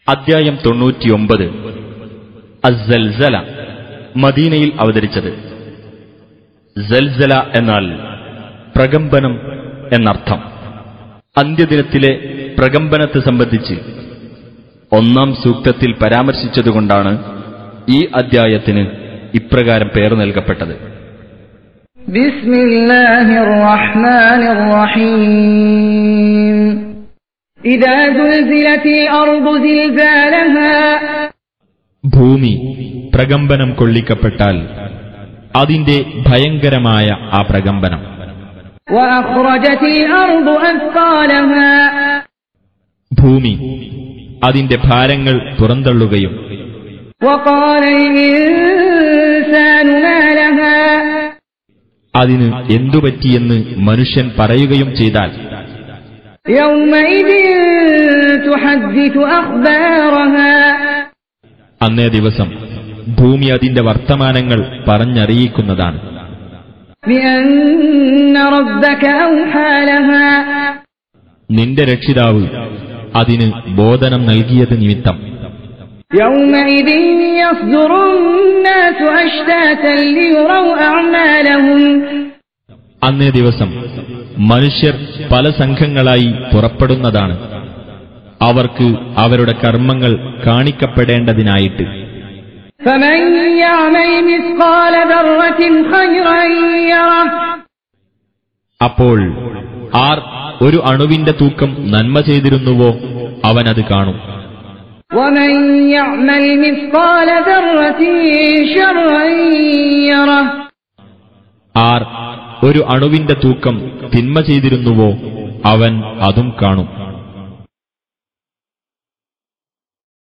അദ്ധ്യായം തൊണ്ണൂറ്റിയൊമ്പത് അസ്സൽസല മദീനയിൽ അവതരിച്ചത് സൽസല എന്നാൽ പ്രകമ്പനം എന്നർത്ഥം അന്ത്യദിനത്തിലെ പ്രകമ്പനത്തെ സംബന്ധിച്ച് ഒന്നാം സൂക്തത്തിൽ പരാമർശിച്ചതുകൊണ്ടാണ് ഈ അദ്ധ്യായത്തിന് ഇപ്രകാരം പേർ നൽകപ്പെട്ടത് بسم الله الرحمن الرحيم إذا زلزلت الأرض زلزالها ഭൂമി പ്രകമ്പനം കൊള്ളിക്കപ്പെട്ടാൽ അതിന്റെ ഭയങ്കരമായ ആ പ്രകമ്പനം وأخرجت الأرض أثقالها ഭൂമി അതിന്റെ ഭാരങ്ങൾ പുറന്തള്ളുകയും وقال الإنسان ما لها അതിന് എന്തുപറ്റിയെന്ന് മനുഷ്യൻ പറയുകയും ചെയ്താൽ يومئذ تحدث أخبارها അന്നേ ദിവസം ഭൂമി അതിന്റെ വർത്തമാനങ്ങൾ പറഞ്ഞറിയിക്കുന്നതാണ് بأن ربك أوحى لها നിന്റെ രക്ഷിതാവ് അതിന് ബോധനം നൽകിയത് നിമിത്തം يومئذ يصدر الناس أشتاتا ليروا أعمالهم അന്നേ ദിവസം മനുഷ്യർ പല സംഘങ്ങളായി പുറപ്പെടുന്നതാണ് അവർക്ക് അവരുടെ കർമ്മങ്ങൾ കാണിക്കപ്പെടേണ്ടതിനായിട്ട് فمن يعمل مثقال ذرة خيرا يره അപ്പോൾ ആർ ഒരു അണുവിന്റെ തൂക്കം നന്മ ചെയ്തിരുന്നുവോ അവനത് കാണും ومن يعمل مثقال ذرة شرا يره ആർ ഒരു അണുവിന്റെ തൂക്കം തിന്മ ചെയ്തിരുന്നുവോ അവൻ അതും കാണും